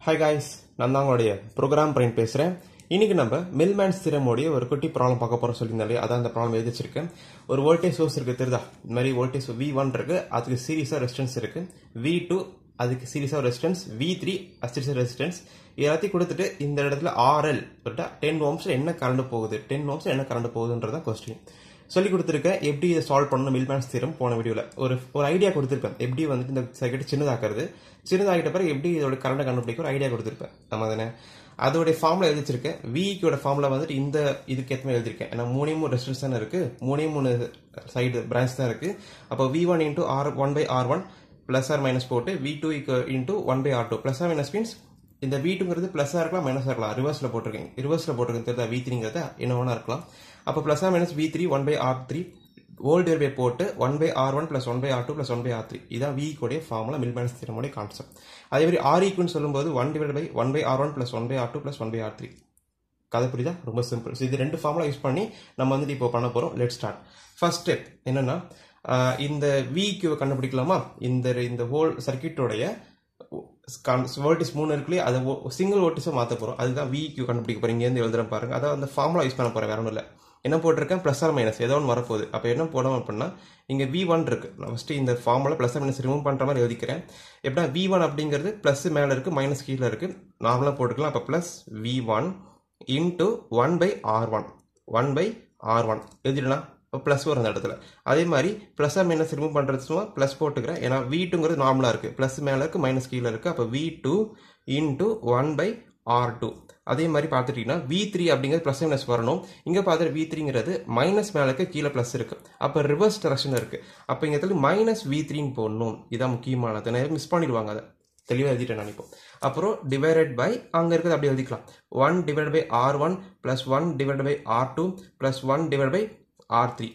hi guys நான் தான் உங்களுடைய ப்ரோக்ராம் பிரைன் பேசுகிறேன் இன்னைக்கு நம்ம மில்மேன்ஸ் திறமோடைய ஒரு குட்டி ப்ராப்ளம் பார்க்க போகிறோம் சொல்லியிருந்தாலே அதான் அந்த ப்ராப்ளம் எழுதி வச்சிருக்கேன் ஒரு வோல்டேஜ் சோர்ஸ் இருக்கு தெரியுதா இந்த மாதிரி வோல்டேஜ் வி ஒன் இருக்கு அதுக்கு சீரியஸாக ரெசிஸ்டன்ஸ் இருக்கு வி டூ அதுக்கு சீரியஸாக ரெசிஸ்டன்ஸ் வி த்ரீ சீரியஸாக ரெசிஸ்டன்ஸ் எல்லாத்தையும் கொடுத்துட்டு இந்த இடத்துல ஆர்எல் டென் ஓம்ஸ்ல என்ன கரண்ட் போகுது டென் ஓம்ஸ்ல என்ன கரண்ட் போகுதுன்றதான் கொஸ்டின் சொல்லி கொடுத்துருக்கேன் எப்படி இதை சால்வ் பண்ணணும் மில்மேன்ஸ் தீரம் போன வீடியோவில் ஒரு ஒரு ஐடியா கொடுத்துருப்பேன் எப்படி வந்துட்டு இந்த சர்க்கிட் சின்னதாக்குறது சின்னதாகிட்ட பிறகு எப்படி இதோட கரண்டை கண்டுபிடிக்க ஒரு ஐடியா கொடுத்துருப்பேன் நம்ம தானே அதோடைய ஃபார்முலா எழுதிச்சிருக்கேன் விக்கோட ஃபார்முலா வந்துட்டு இந்த இதுக்கு ஏற்ற மாதிரி எழுதிருக்கேன் ஏன்னா மூணே மூணு ரெசிஸ்டன்ஸ் தானே இருக்கு மூணே மூணு சைடு பிரான்ச் தான் இருக்கு அப்போ V one into R one by R one plus R minus போட்டு V two into one by R two plus R minus means இந்த வி டூங்கிறது பிளஸ்ஸாக இருக்கலாம் மைனஸாக இருக்கலாம் ரிவர்ஸில் போட்டிருக்கேன் ரிவர்ஸில் போட்டிருக்கேன் தெரியுதா வி த்ரீங்கிறத என்ன வேணா இருக்கலாம் அப்போ plus R minus V three one by R three whole divide by போட்டு one by R one plus one by R two plus one by R three இதான் வி கோடைய ஃபார்முலா மில்மேன்ஸ் திறமுடைய கான்செப்ட் அதே மாதிரி ஆர் ஈக்குன்னு சொல்லும்போது one divide by one by R one plus one by R two plus one by R three கதை புரியுதா ரொம்ப சிம்பிள் ஸோ இது ரெண்டு ஃபார்முலா யூஸ் பண்ணி நம்ம வந்துட்டு இப்போ பண்ண போகிறோம் லெட் ஸ்டார்ட் ஃபர்ஸ்ட் ஸ்டெப் என்னன்னா ஆஹ் இந்த வி கியூவை கண்டுபிடிக்கலாமா இந்த இந்த ஹோல் சர்க்கியூட்டோடைய வோல்டேஜ் மூணு இருக்குல்லையே அதை சிங்கிள் வோல்டேஜை மாற்ற போகிறோம் அதுதான் வி கியூ கண்டுபிடிக்க போகிறோம் இங்கேருந்து எழுதுறேன் பாருங்க அதாவது அந்த ஃபார்முலா யூஸ் பண்ண போகிறேன் வேற ஒன்றும் இல்லை என்ன போட்டிருக்கேன் ப்ளஸ் ஆர் மைனஸ் ஏதோ ஒன்று வரப்போகுது அப்போ என்ன போடணும் அப்படின்னா இங்கே வி ஒன் இருக்கு நான் ஃபஸ்ட்டு இந்த formula plus R minus remove பண்ணுற மாதிரி எழுதிக்கிறேன் எப்படின்னா வி ஒன் அப்படிங்கிறது ப்ளஸ் மேலே இருக்குது மைனஸ் கீழே இருக்குது நார்மலாக போட்டுக்கலாம் அப்போ plus V one into one by R one one by R one எழுதிடலாம் ப்ளஸ் வரும் அந்த இடத்துல அதே மாதிரி ப்ளஸ் ஆர் மைனஸ் ரிமூவ் பண்ணுறது சும்மா ப்ளஸ் போட்டுக்கிறேன் ஏன்னா வி டூங்கிறது நார்மலாக இருக்குது ப்ளஸ் மேலே இருக்குது மைனஸ் கீழே இருக்குது அப்போ V two into one by R two அதே மாதிரி பார்த்துட்டீங்கன்னா வி த்ரீ அப்படிங்கிறது ப்ளஸ் மைனஸ் வரணும் இங்கே பார்த்துட்டு வி த்ரீங்கிறது மைனஸ் மேலே இருக்கு கீழே ப்ளஸ் இருக்கு அப்போ ரிவர்ஸ் டெரக்ஷன் இருக்கு அப்போ இங்கே இடத்துல மைனஸ் வி த்ரீன்னு போடணும் இதான் முக்கியமானது நிறைய மிஸ் பண்ணிடுவாங்க அதை தெளிவாக எழுதிட்டேன் நினைப்போம் அப்புறம் டிவைடட் பை அங்கே இருக்கிறது அப்படி எழுதிக்கலாம் one divide by R one plus one divide by R two plus one divide by R three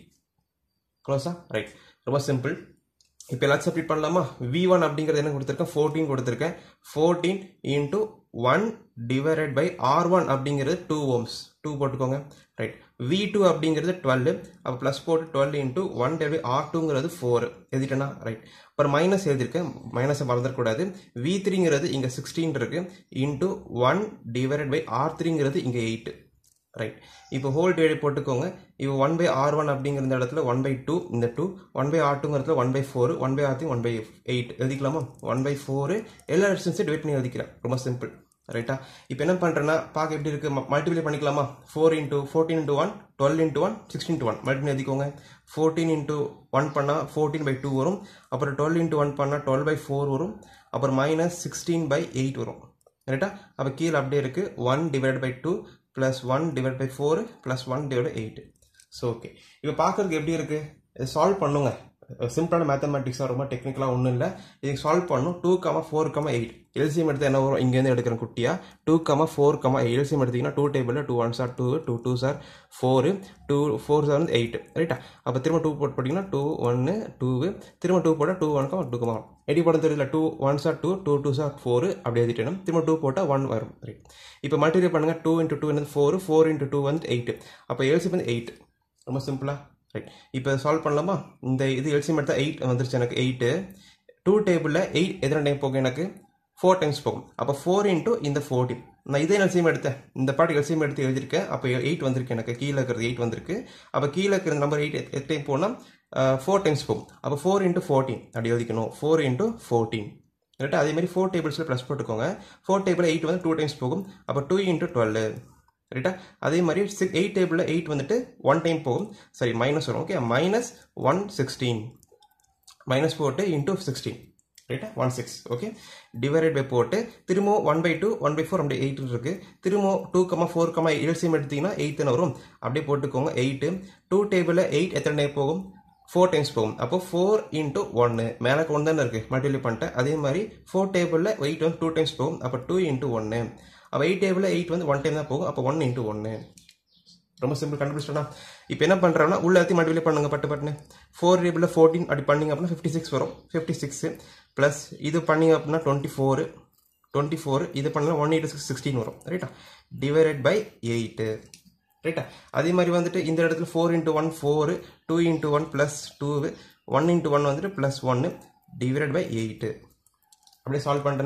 க்ளோஸா ரைட் ரொம்ப சிம்பிள் இப்போ எல்லாத்தையும் சப்மிட் பண்ணலாமா வி ஒன் அப்படிங்கிறது என்ன கொடுத்துருக்கேன் ஃபோர்டீன் கொடுத்துருக்கேன் fourteen into one divided by R one அப்படிங்கிறது டூ ஓம்ஸ் டூ போட்டுக்கோங்க ரைட் வி டூ அப்படிங்கிறது டுவெல் அப்போ ப்ளஸ் போட்டு twelve into one divide by R டூங்கிறது ஃபோர் எழுதிட்டேனா ரைட் அப்புறம் மைனஸ் எழுதியிருக்கேன் மைனஸை மறந்துடக்கூடாது வி த்ரீங்கிறது இங்கே சிக்ஸ்டீன் இருக்கு into one divided by R த்ரீங்கிறது இங்கே எயிட் ரைட் இப்போ ஹோல் டிவைட் போட்டுக்கோங்க இப்போ ஒன் பை ஆர் ஒன் அப்படிங்கிற இந்த இடத்துல ஒன் பை டூ இந்த டூ ஒன் பை ஆர் டூங்கிறதுல one by four one by R three one by eight எழுதிக்கலாமா ஒன் பை ஃபோர் எல்லா ரெசிஸ்டன்ஸையும் டிவைட் பண்ணி எழுதிக்கிறேன் ரொம்ப சிம்பிள் ரைட்டா இப்போ என்ன பண்ணுறேன்னா பார்க்க எப்படி இருக்கு மல்டிப்ளை பண்ணிக்கலாமா four into fourteen into one twelve into one sixteen two one multiply எழுதிக்கோங்க ஃபோர்டீன் இன்டூ ஒன் பண்ணால் ஃபோர்டீன் பை டூ வரும் அப்புறம் டுவெல் இன்டூ ஒன் பண்ணால் டுவெல் பை ஃபோர் வரும் அப்புறம் மைனஸ் சிக்ஸ்டீன் பை எயிட் வரும் ரைட்டா அப்போ கீழே அப்படியே இருக்குது one divide by two plus one divide by four plus one divide eight so okay இப்போ பார்க்கறதுக்கு எப்படி இருக்குது இது சால்வ் பண்ணுங்க சிம்பிளான மேத்தமெட்டிக்ஸாக ரொம்ப டெக்னிக்கலாக ஒன்றும் இல்லை இதுக்கு சால்வ் பண்ணும் two comma four comma eight LCM எடுத்து என்ன வரும் இங்கேருந்து எடுக்கிறேன் குட்டியா two comma four comma eight LCM எடுத்தீங்கன்னா டூ டேபிளில் two one are two two two are four two four are வந்து எயிட் ரைட்டா அப்போ திரும்ப டூ போட்டு போட்டிங்கன்னா டூ ஒன்று டூ திரும்ப டூ போட்டால் two one comma two comma eight படம் தெரியல two one are two two two are four அப்படி எழுதிட்டேன் திரும்ப டூ போட்டால் ஒன் வரும் ரைட் இப்போ மல்டிப்ளை பண்ணுங்கள் டூ இன்ட்டு டூ வந்து ஃபோர் ஃபோர் இன்ட்டு டூ வந்து எயிட் அப்போ எல்சி வந்து எயிட் ரொம்ப சிம்பிளா ரைட் இப்போ சால்வ் பண்ணலாமா இந்த இது எல்சிஎம் எடுத்தால் எயிட் வந்துருச்சு எனக்கு எயிட்டு டூ டேபிளில் எயிட் எத்தனை டைம் போகும் எனக்கு ஃபோர் டைம்ஸ் போகும் அப்போ ஃபோர் இன்ட்டு இந்த ஃபோர்டீன் நான் இதே எல்சிஎம் எடுத்தேன் இந்த பாட்டு எல்சிஎம் எடுத்து எழுதியிருக்கேன் அப்போ எயிட் வந்திருக்கு எனக்கு கீழே இருக்கிறது எயிட் வந்திருக்கு அப்போ கீழே இருக்கிற நம்பர் எயிட் எத்தனை டைம் போனால் ஃபோர் டைம்ஸ் போகும் அப்போ ஃபோர் இன்ட்டு ஃபோர்டீன் அப்படி எழுதிக்கணும் ஃபோர் இன்ட்டு ஃபோர்டீன் ரைட்டா அதே மாதிரி ஃபோர் டேபிள்ஸில் ப்ளஸ் போட்டுக்கோங்க ஃபோர் டேபிள் எயிட் வந்து டூ டைம்ஸ் போகும் அப்போ டூ இன்ட்டு டுவெல் ரைட்டா அதே மாதிரி சிக்ஸ் எயிட் டேபிளில் எயிட் வந்துட்டு ஒன் டைம் போகும் சரி மைனஸ் வரும் okay minus one sixteen minus போட்டு இன்டூ சிக்ஸ்டீன் ரைட்டா one six okay divided by போட்டு திரும்ப one by two one by four அப்படியே எயிட் இருக்கு திரும்ப two comma four comma LCM எடுத்தீங்கன்னா எயிட் தானே வரும் அப்படியே போட்டுக்கோங்க எயிட்டு டூ டேபிளில் எயிட் எத்தனை டைம் போகும் ஃபோர் டைம்ஸ் போகும் அப்போ ஃபோர் இன்ட்டு ஒன்று மேலே ஒன்று தானே இருக்குது மல்டிப்ளை பண்ணிட்டேன் அதே மாதிரி ஃபோர் டேபிளில் எயிட் வந்து டூ டைம்ஸ் போகும் அப்போ டூ இன்ட்டு ஒன்று அப்போ எயிட் டேபிளில் எயிட் வந்து ஒன் டைம் தான் போகும் அப்போ ஒன் இன்ட்டு ஒன்று ரொம்ப சிம்பிள் கண்டுபிடிச்சிட்டா இப்போ என்ன பண்ணுறோம்னா உள்ள எல்லாத்தையும் மல்டிப்ளை பண்ணுங்க பட்டு பட்டுன்னு ஃபோர் டேபிளில் ஃபோர்டீன் அப்படி பண்ணிங்க அப்படின்னா ஃபிஃப்டி சிக்ஸ் வரும் ஃபிஃப்டி சிக்ஸு ப்ளஸ் இது பண்ணிங்க அப்படின்னா டுவெண்ட்டி ஃபோரு டுவெண்ட்டி ஃபோர் இது பண்ணலாம் ஒன் எயிட்டி சிக்ஸ் சிக்ஸ்டீன் வரும் ரைட்டா டிவைடட் பை எயிட்டு ரைட்டா அதே மாதிரி வந்துட்டு இந்த இடத்துல four into one four two into one plus two one into one வந்துட்டு ப்ளஸ் ஒன்று டிவைடட் பை எயிட்டு அப்படியே சால்வ் பண்ணிட்டேன்னா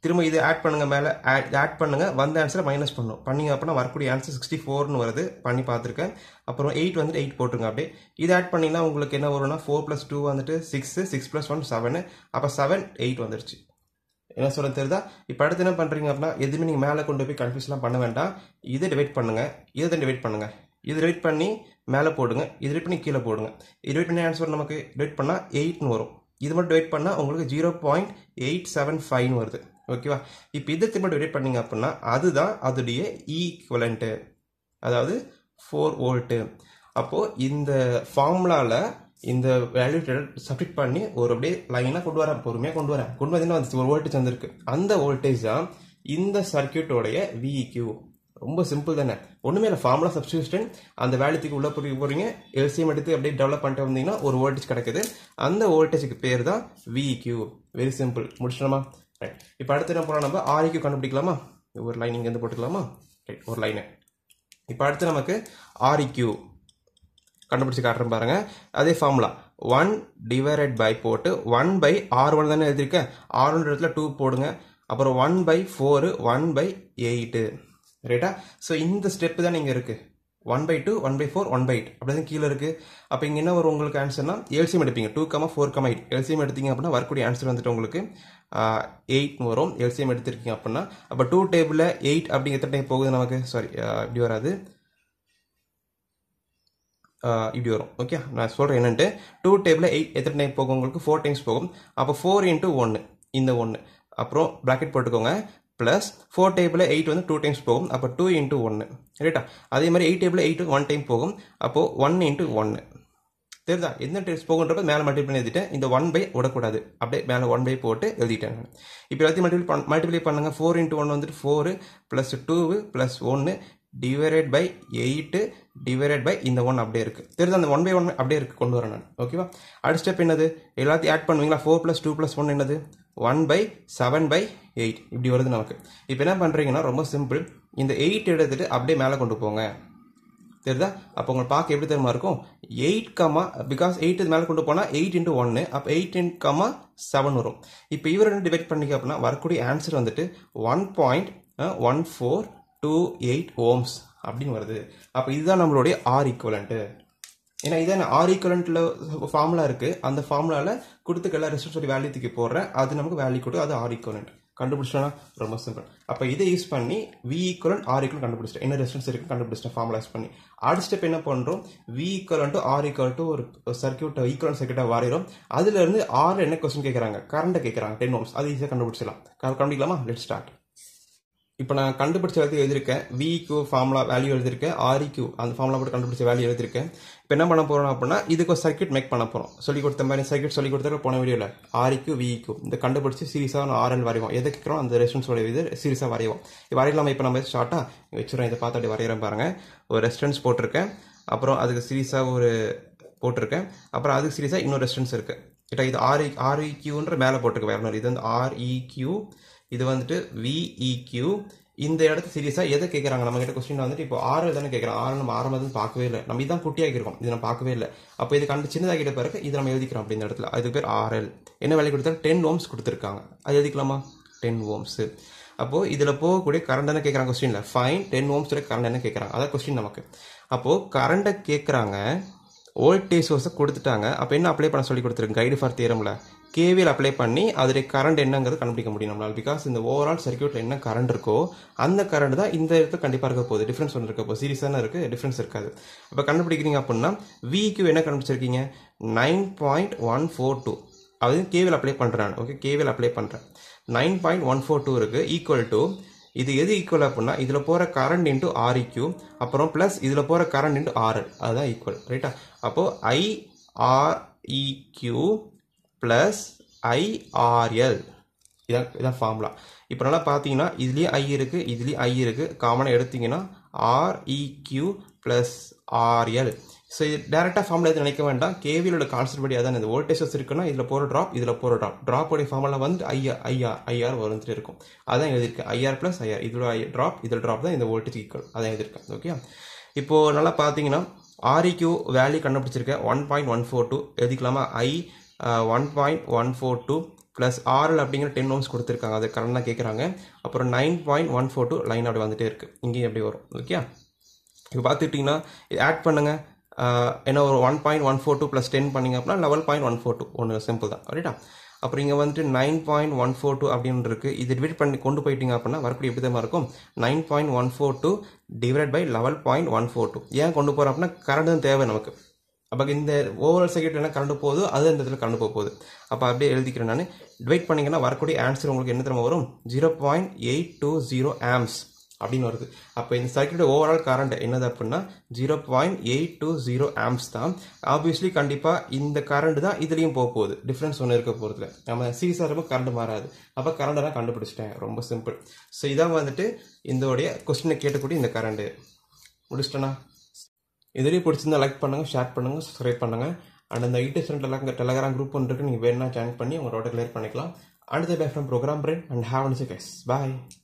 திரும்ப இது ஆட் பண்ணுங்க மேலே ஆட் பண்ணுங்க வந்த ஆன்சரை மைனஸ் பண்ணும் பண்ணீங்க அப்படின்னா வரக்கூடிய ஆன்சர் சிக்ஸ்டி ஃபோர்னு வருது பண்ணி பார்த்துருக்கேன் அப்புறம் எயிட் வந்துட்டு எயிட் போட்டுருங்க அப்படியே இது ஆட் பண்ணிங்கன்னா உங்களுக்கு என்ன வரும்னா ஃபோர் ப்ளஸ் டூ வந்துட்டு six six plus one seven அப்போ செவன் எயிட் வந்துருச்சு என்ன சொல்ல தெரியுதா இப்போ அடுத்து என்ன பண்ணுறீங்க அப்படின்னா எதுவுமே நீங்கள் மேலே கொண்டு போய் கன்ஃபியூஸ்லாம் பண்ண வேண்டாம் இதை டிவைட் பண்ணுங்க இதை தான் டிவைட் பண்ணுங்க இது டிவைட் பண்ணி மேலே போடுங்க இது டிவைட் பண்ணி கீழே போடுங்க இது டிவைட் பண்ணி ஆன்சர் நமக்கு டிவைட் பண்ணால் எயிட்னு வரும் இது மட்டும் டிவைட் பண்ணால் உங்களுக்கு ஜீரோ பாயிண்ட் எயிட் செவன் ஃபைவ்னு வருது ஓகேவா இப்போ இதை திரும்ப டிவைட் பண்ணீங்க அப்படின்னா அதுதான் அதோடைய ஈக்குவலண்ட்டு அதாவது ஃபோர் வோல்ட்டு அப்போது இந்த ஃபார்முலாவில் இந்த வேல்யூ சப்ஸ்டிட் பண்ணி ஒரு அப்படியே லைனாக கொண்டு வரேன் பொறுமையாக கொண்டு வரேன் கொண்டு வந்து வந்துச்சு ஒரு வோல்டேஜ் வந்திருக்கு அந்த வோல்டேஜ் தான் இந்த சர்க்கியூட்டோடைய விஇக்யூ ரொம்ப சிம்பிள் தானே ஒன்றுமே இல்லை ஃபார்முலா சப்ஸ்டியூஷன் அந்த வேல்யூத்துக்கு உள்ள போய் போகிறீங்க எல்சிஎம் எடுத்து அப்படியே டெவலப் பண்ணிட்டு வந்தீங்கன்னா ஒரு வோல்டேஜ் கிடைக்குது அந்த வோல்டேஜுக்கு பேர் தான் விஇக்யூ வெரி சிம்பிள் முடிச்சிடலாமா ரைட் இப்போ அடுத்து என்ன போனால் நம்ம ஆர்இக்யூ கண்டுபிடிக்கலாமா ஒரு லைன் இங்கேருந்து போட்டுக்கலாமா ரைட் ஒரு லைனு இப்போ அடுத்து நமக்கு ஆர்இக்யூ கண்டுபிடிச்சு காட்டுறேன் பாருங்க அதே ஃபார்முலா ஒன் டிவைடட் பை போட்டு ஒன் பை ஆர் ஒன் தானே எழுதியிருக்கேன் ஆர் ஒன் இடத்துல டூ போடுங்க அப்புறம் one by four one by eight ரைட்டா ஸோ இந்த ஸ்டெப்பு தான் இங்கே இருக்குது one by two one by four one by eight அப்படி தான் கீழே இருக்குது அப்போ இங்கே என்ன வரும் உங்களுக்கு ஆன்சர்னா எல்சிஎம் எடுப்பீங்க two comma four comma eight LCM எடுத்தீங்க அப்படின்னா வரக்கூடிய ஆன்சர் வந்துட்டு உங்களுக்கு எயிட் வரும் எல்சிஎம் எடுத்திருக்கீங்க அப்படின்னா அப்போ டூ டேபிளில் எயிட் அப்படி எத்தனை டைம் போகுது நமக்கு சாரி இப்படி வராது இப்படி வரும் ஓகே நான் சொல்கிறேன் என்னன்ட்டு டூ டேபிளில் எயிட் எத்தனை டைம் போகும் உங்களுக்கு ஃபோர் டைம்ஸ் போகும் அப்போ ஃபோர் இன்ட்டு ஒன்று இந்த ஒன்று அப்புறம் ப்ராக்கெட் போட்டுக்கோங்க ப்ளஸ் ஃபோர் டேபிளில் எயிட் வந்து டூ டைம்ஸ் போகும் அப்போ டூ இன்ட்டு ஒன்று ரைட்டா அதே மாதிரி எயிட் டேபிளில் எயிட் ஒன் டைம் போகும் அப்போது ஒன் இன்ட்டு ஒன்று தெரியுதா எந்த டைம்ஸ் போகுன்றப்ப மேலே மல்டிப்ளை எழுதிட்டேன் இந்த ஒன் பை விடக்கூடாது அப்படியே மேலே ஒன் பை போட்டு எழுதிட்டேன் நான் இப்போ எல்லாத்தையும் மல்டிப்ளை பண் மல்டிப்ளை பண்ணுங்கள் ஃபோர் இன்ட்டு ஒன் வந்துட்டு ஃபோரு ப்ளஸ் டூவு ப்ளஸ் ஒன்று divided by eight divided by இந்த ஒன் அப்படியே இருக்குது தெரியுது அந்த ஒன் பை ஒன் அப்படியே இருக்குது கொண்டு வரேன் நான் ஓகேவா அடுத்த ஸ்டெப் என்னது எல்லாத்தையும் ஆட் பண்ணுவீங்களா four plus two plus one என்னது one by seven by eight இப்படி வருது நமக்கு இப்போ என்ன பண்ணுறீங்கன்னா ரொம்ப சிம்பிள் இந்த எயிட் எடுத்துட்டு அப்படியே மேலே கொண்டு போங்க தெரியுதா அப்போ உங்களுக்கு பார்க்க எப்படி தெரியுமா இருக்கும் எயிட் கமா பிகாஸ் எயிட் மேலே கொண்டு போனால் எயிட் இன்ட்டு ஒன்று அப்போ எயிட் இன்ட் கமா செவன் வரும் இப்போ இவர் ரெண்டு டிவைட் பண்ணிக்க அப்படின்னா வரக்கூடிய ஆன்சர் வந்துட்டு one point one four two eight ohms அப்படின்னு வருது அப்போ இதுதான் நம்மளுடைய ஆர் ஈக்குவலண்ட்டு ஏன்னா இதான் ஆர் ஈக்குவலண்ட்டில் ஃபார்முலா இருக்குது அந்த ஃபார்முலாவில் கொடுத்துக்க எல்லா ரெசிஸ்டன்ஸோட வேல்யூ தூக்கி போடுறேன் அது நமக்கு வேல்யூ கொடுத்து அது ஆர் ஈக்குவலண்ட் கண்டுபிடிச்சிட்டோம்னா ரொம்ப சிம்பிள் அப்போ இதை யூஸ் பண்ணி வி ஈக்குவலண்ட் ஆர் ஈக்குவல் கண்டுபிடிச்சிட்டேன் என்ன ரெசிஸ்டன்ஸ் இருக்கு கண்டுபிடிச்சிட்டேன் ஃபார்முலா யூஸ் பண்ணி அடுத்த ஸ்டெப் என்ன பண்ணுறோம் V equal to R equal to ஒரு சர்க்கியூட் ஈக்குவல் சர்க்கியூட்டாக வரைகிறோம் அதுல இருந்து ஆர் என்ன கொஸ்டின் கேட்குறாங்க கரண்ட்டை கேட்குறாங்க டென் ஓம்ஸ் அது ஈஸியாக கண்டுபிடிச்சிடலாம் கண்டுபிடிக்கலாமா லெட் ஸ்டார்ட் இப்போ நான் கண்டுபிடிச்ச எல்லாத்தையும் எழுதியிருக்கேன் விக்யூ ஃபார்முலா வேல்யூ எழுதியிருக்கேன் ஆர்இக்யூ அந்த ஃபார்முலா போட்டு கண்டுபிடிச்ச வேல்யூ எழுதியிருக்கேன் இப்போ என்ன பண்ண போகிறோம் அப்படின்னா இதுக்கு ஒரு சர்க்கியூட் மேக் பண்ண போகிறோம் சொல்லி கொடுத்த மாதிரி சர்க்கியூட் சொல்லி கொடுத்தா போன வீடியோவில் ஆர்இக்யூ விஇக்யூ இந்த கண்டுபிடிச்சி சீரிஸாக நான் ஆர்எல் வரைவோம் எதை கேட்குறோம் அந்த ரெஸ்டன்ஸோட இது சீரிஸாக வரைவோம் இப்போ வரையலாமா இப்போ நம்ம ஸ்டார்ட்டாக வச்சுருவோம் இதை பார்த்து அப்படி வரைகிறேன் பாருங்கள் ஒரு ரெஸ்டன்ஸ் போட்டிருக்கேன் அப்புறம் அதுக்கு சீரிஸாக ஒரு போட்டிருக்கேன் அப்புறம் அதுக்கு சீரிஸாக இன்னொரு ரெஸ்டன்ஸ் இருக்குது கிட்ட இது ஆர்இ ஆர்இக்யூன்ற மேலே போட்டிருக்கேன் வேறு இது வந்து ஆர்இக்யூ இது வந்துட்டு விஇக்யூ இந்த இடத்து சீரியஸாக எதை கேட்குறாங்க நம்ம கிட்ட கொஸ்டின் வந்துட்டு இப்போ ஆறு தானே கேட்குறோம் ஆறு நம்ம ஆரம்பம் பார்க்கவே இல்லை நம்ம இதான் குட்டியாகிருக்கோம் இது நம்ம பார்க்கவே இல்லை அப்போ இது கண்டு சின்னதாகிட்ட பிறகு இது நம்ம எழுதிக்கிறோம் அப்படி இந்த இடத்துல அதுக்கு பேர் ஆர்எல் என்ன வேலை கொடுத்தாலும் டென் ஓம்ஸ் கொடுத்துருக்காங்க அது எழுதிக்கலாமா டென் ஓம்ஸு அப்போது இதில் போகக்கூடிய கரண்ட் என்ன கேட்குறாங்க கொஸ்டினில் ஃபைன் டென் ஓம்ஸோட கரண்ட் என்ன கேட்குறாங்க அதான் கொஸ்டின் நமக்கு அப்போது கரண்ட்டை கேட்குறாங்க வோல்டேஜ் சோர்ஸை கொடுத்துட்டாங்க அப்போ என்ன அப்ளை பண்ண சொல்லி கொடுத்துருக்கு கைடு ஃபார் தியரமில் கேவியில் அப்ளை பண்ணி அதோடைய கரண்ட் என்னங்கிறது கண்டுபிடிக்க முடியும் நம்மளால் பிகாஸ் இந்த ஓவரால் சர்க்கியூட்டில் என்ன கரண்ட் இருக்கோ அந்த கரண்ட் தான் இந்த இடத்துல கண்டிப்பாக இருக்க போகுது டிஃப்ரென்ஸ் ஒன்று இருக்க போகுது சீரியஸான இருக்குது டிஃப்ரென்ஸ் இருக்காது அப்போ கண்டுபிடிக்கிறீங்க அப்படின்னா விக்கு என்ன கண்டுபிடிச்சிருக்கீங்க nine point one four two அது கேவியில் அப்ளை பண்ணுறேன் ஓகே கேவியில் அப்ளை பண்ணுறேன் nine point one four two இருக்குது ஈக்குவல் டு இது எது ஈக்குவல் அப்படின்னா இதில் போகிற கரண்ட் இன்ட்டு ஆர்இக்யூ அப்புறம் ப்ளஸ் இதில் போகிற கரண்ட் இன்ட்டு ஆர்எல் அதுதான் ஈக்குவல் ரைட்டா அப்போது ஐஆர்இக்யூ ப்ளஸ் ஐஆர்எல் இதான் இதான் ஃபார்முலா இப்போ நல்லா பார்த்தீங்கன்னா இதுலேயும் ஐ இருக்குது இதுலேயும் ஐ இருக்குது காமனாக எடுத்தீங்கன்னா ஆர்இக்யூ ப்ளஸ் ஆர்எல் ஸோ இது டேரெக்டாக ஃபார்முலா எதுவும் நினைக்க வேண்டாம் கேவியோட கான்செப்ட் படி அதான் இந்த வோல்டேஜஸ் இருக்குன்னா இதில் போகிற ட்ராப் இதில் போகிற ட்ராப் ட்ராப்போடைய ஃபார்முலா வந்து ஐஆர் ஐஆர் ஐஆர் வந்துட்டு இருக்கும் அதான் எழுதியிருக்கேன் ஐஆர் ப்ளஸ் ஐஆர் இதோட ட்ராப் இதில் ட்ராப் தான் இந்த வோல்டேஜ் ஈக்குவல் அதான் எழுதியிருக்கேன் ஓகே இப்போது நல்லா பார்த்தீங்கன்னா ஆர்இக்யூ வேல்யூ கண்டுபிடிச்சிருக்கேன் one point one four two எழுதிக்கலாமா I one point one four two plus RL அப்படிங்கிற டென் ஓம்ஸ் கொடுத்துருக்காங்க அது கரெக்டாக கேட்குறாங்க அப்புறம் nine point one four two line அப்படி வந்துட்டே இருக்குது இங்கேயும் எப்படி வரும் ஓகே இப்போ பார்த்துக்கிட்டிங்கன்னா இது ஆட் பண்ணுங்கள் என்ன ஒரு one point one four two plus ten பண்ணிங்க அப்படின்னா eleven point one four two ஒன்று சிம்பிள் தான் ரைட்டா அப்புறம் இங்கே வந்துட்டு nine point one four two அப்படின்னு இருக்குது இது டிவைட் பண்ணி கொண்டு போயிட்டீங்க அப்படின்னா வரக்கூடிய எப்படி தான் இருக்கும் nine point one four two divide by level point one four two ஏன் கொண்டு போகிறோம் அப்படின்னா கரண்ட் தான் தேவை நமக்கு அப்போ இந்த ஓவரால் சர்க்கியூட் என்ன கரண்ட் போகுதோ அது அந்த இடத்துல கரண்ட் போக போகுது அப்போ அப்படியே எழுதிக்கிறேன் நான் டிவைட் பண்ணிங்கன்னா வரக்கூடிய ஆன்சர் உங்களுக்கு என்ன தெரியுமா வரும் zero point eight two zero amps அப்படின்னு வருது அப்போ இந்த சர்க்கியூட் ஓவரால் கரண்ட் என்னது அப்படின்னா zero point eight two zero amps தான் ஆப்வியஸ்லி கண்டிப்பாக இந்த கரண்ட் தான் இதுலேயும் போக போகுது டிஃப்ரென்ஸ் ஒன்று இருக்க போகிறதுல நம்ம சீரியஸாக இருக்கும் கரண்ட் மாறாது அப்போ கரண்டெல்லாம் கண்டுபிடிச்சிட்டேன் ரொம்ப சிம்பிள் ஸோ இதான் வந்துட்டு இதோடைய கொஸ்டினை கேட்டக்கூடிய இந்த கரண்ட்டு முடிச்சிட்டேனா இதுலேயும் பிடிச்சிருந்தா லைக் பண்ணுங்கள் ஷேர் பண்ணுங்கள் சப்ஸ்கிரைப் பண்ணுங்கள் அண்ட் அந்த ஐடி சென்டர் டெலகிராம் குரூப் ஒன்று இருக்கு நீங்கள் வேணும்னா ஜாயின் பண்ணி உங்களோட கிளியர் பண்ணிக்கலாம் அடுத்த bye from program brain and have and guys bye